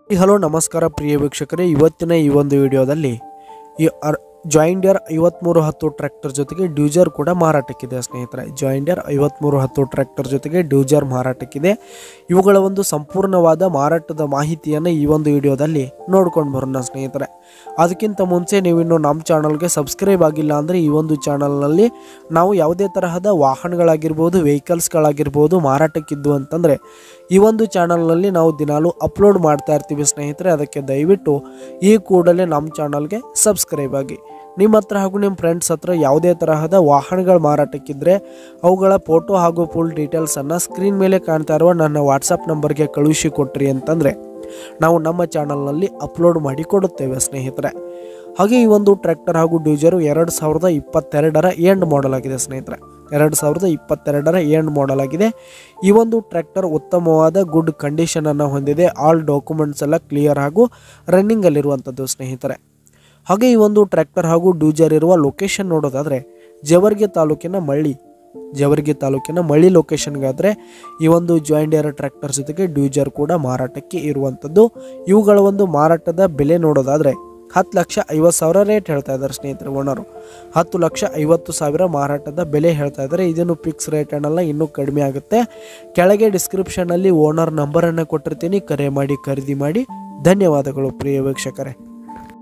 hello ನಮಸ್ಕಾರ ಪ್ರಿಯ ವೀಕ್ಷಕರೇ ಇವತ್ತಿನ ಈ ಒಂದು ವಿಡಿಯೋದಲ್ಲಿ ಈ ಅರ್ ಜಾಯಿಂಡಿಯರ್ ಐವತ್ಮೂರು ಹತ್ತು ಟ್ರ್ಯಾಕ್ಟರ್ ಜೊತೆಗೆ ಡ್ಯೂಜರ್ ಕೂಡ ಮಾರಾಟಕ್ಕಿದೆ ಸ್ನೇಹಿತರೆ ಜಾಯಿಂಡಿಯರ್ ಐವತ್ಮೂರು ಹತ್ತು ಟ್ರ್ಯಾಕ್ಟರ್ ಜೊತೆಗೆ ಡ್ಯೂಜರ್ ಮಾರಾಟಕ್ಕಿದೆ ಇವುಗಳ ಒಂದು ಸಂಪೂರ್ಣವಾದ ಮಾರಾಟದ ಮಾಹಿತಿಯನ್ನು ಈ ಒಂದು ವಿಡಿಯೋದಲ್ಲಿ ನೋಡ್ಕೊಂಡು ಬರೋಣ ಸ್ನೇಹಿತರೆ ಅದಕ್ಕಿಂತ ಮುಂಚೆ ನೀವಿನ್ನು ನಮ್ಮ ಚಾನಲ್ಗೆ ಸಬ್ಸ್ಕ್ರೈಬ್ ಆಗಿಲ್ಲ ಅಂದರೆ ಈ ಒಂದು ಚಾನಲ್ನಲ್ಲಿ ನಾವು ಯಾವುದೇ ತರಹದ ವಾಹನಗಳಾಗಿರ್ಬೋದು ವೆಹಿಕಲ್ಸ್ಗಳಾಗಿರ್ಬೋದು ಮಾರಾಟಕ್ಕಿದ್ದು ಅಂತಂದರೆ ಈ ಒಂದು ಚಾನಲ್ನಲ್ಲಿ ನಾವು ದಿನಾಲೂ ಅಪ್ಲೋಡ್ ಮಾಡ್ತಾ ಇರ್ತೀವಿ ಸ್ನೇಹಿತರೆ ಅದಕ್ಕೆ ದಯವಿಟ್ಟು ಈ ಕೂಡಲೇ ನಮ್ಮ ಚಾನಲ್ಗೆ ಸಬ್ಸ್ಕ್ರೈಬ್ ಆಗಿ ನಿಮ್ಮ ಹತ್ರ ಹಾಗೂ ನಿಮ್ಮ ಫ್ರೆಂಡ್ಸ್ ಹತ್ರ ಯಾವುದೇ ತರಹದ ವಾಹನಗಳ ಮಾರಾಟಕ್ಕಿದ್ರೆ ಅವುಗಳ ಫೋಟೋ ಹಾಗೂ ಫುಲ್ ಡೀಟೇಲ್ಸನ್ನು ಸ್ಕ್ರೀನ್ ಮೇಲೆ ಕಾಣ್ತಾ ಇರುವ ನನ್ನ ವಾಟ್ಸಪ್ ನಂಬರ್ಗೆ ಕಳುಹಿಸಿ ಕೊಟ್ರಿ ಅಂತಂದರೆ ನಾವು ನಮ್ಮ ಚಾನಲ್ನಲ್ಲಿ ಅಪ್ಲೋಡ್ ಮಾಡಿ ಕೊಡುತ್ತೇವೆ ಸ್ನೇಹಿತರೆ ಹಾಗೆ ಈ ಒಂದು ಟ್ರ್ಯಾಕ್ಟರ್ ಹಾಗೂ ಡ್ಯೂಜರು ಎರಡು ಸಾವಿರದ ಇಪ್ಪತ್ತೆರಡರ ಎಂಡ್ ಮಾಡಲ್ ಆಗಿದೆ ಸ್ನೇಹಿತರೆ ಎರಡು ಸಾವಿರದ ಇಪ್ಪತ್ತೆರಡರ ಎಂಡ್ ಮಾಡಲ್ ಆಗಿದೆ ಈ ಒಂದು ಟ್ರ್ಯಾಕ್ಟರ್ ಉತ್ತಮವಾದ ಗುಡ್ ಕಂಡೀಷನನ್ನು ಹೊಂದಿದೆ ಆಲ್ ಡಾಕ್ಯುಮೆಂಟ್ಸ್ ಎಲ್ಲ ಕ್ಲಿಯರ್ ಹಾಗೂ ರನ್ನಿಂಗಲ್ಲಿರುವಂಥದ್ದು ಸ್ನೇಹಿತರೆ ಹಾಗೆ ಈ ಒಂದು ಟ್ರ್ಯಾಕ್ಟರ್ ಹಾಗೂ ಡೂಜರ್ ಇರುವ ಲೊಕೇಶನ್ ನೋಡೋದಾದರೆ ಜವರ್ಗಿ ತಾಲೂಕಿನ ಮಳ್ಳಿ ಜವರ್ಗಿ ತಾಲೂಕಿನ ಮಳ್ಳಿ ಲೊಕೇಶನ್ಗಾದರೆ ಈ ಒಂದು ಜಾಯಿಂಡಿಯರ್ ಟ್ರ್ಯಾಕ್ಟರ್ ಜೊತೆಗೆ ಡ್ಯೂಜರ್ ಕೂಡ ಮಾರಾಟಕ್ಕೆ ಇರುವಂಥದ್ದು ಇವುಗಳ ಒಂದು ಮಾರಾಟದ ಬೆಲೆ ನೋಡೋದಾದರೆ ಹತ್ತು ಲಕ್ಷ ಐವತ್ತು ಸಾವಿರ ರೇಟ್ ಹೇಳ್ತಾ ಇದ್ದಾರೆ ಸ್ನೇಹಿತರೆ ಓನರು ಹತ್ತು ಲಕ್ಷ ಐವತ್ತು ಸಾವಿರ ಮಾರಾಟದ ಬೆಲೆ ಹೇಳ್ತಾ ಇದ್ದಾರೆ ಇದನ್ನು ಫಿಕ್ಸ್ ರೇಟ್ ಅನ್ನಲ್ಲ ಇನ್ನೂ ಕಡಿಮೆ ಆಗುತ್ತೆ ಕೆಳಗೆ ಡಿಸ್ಕ್ರಿಪ್ಷನಲ್ಲಿ ಓನರ್ ನಂಬರನ್ನು ಕೊಟ್ಟಿರ್ತೀನಿ ಕರೆ ಮಾಡಿ ಖರೀದಿ ಮಾಡಿ ಧನ್ಯವಾದಗಳು ಪ್ರಿಯ ವೀಕ್ಷಕರೇ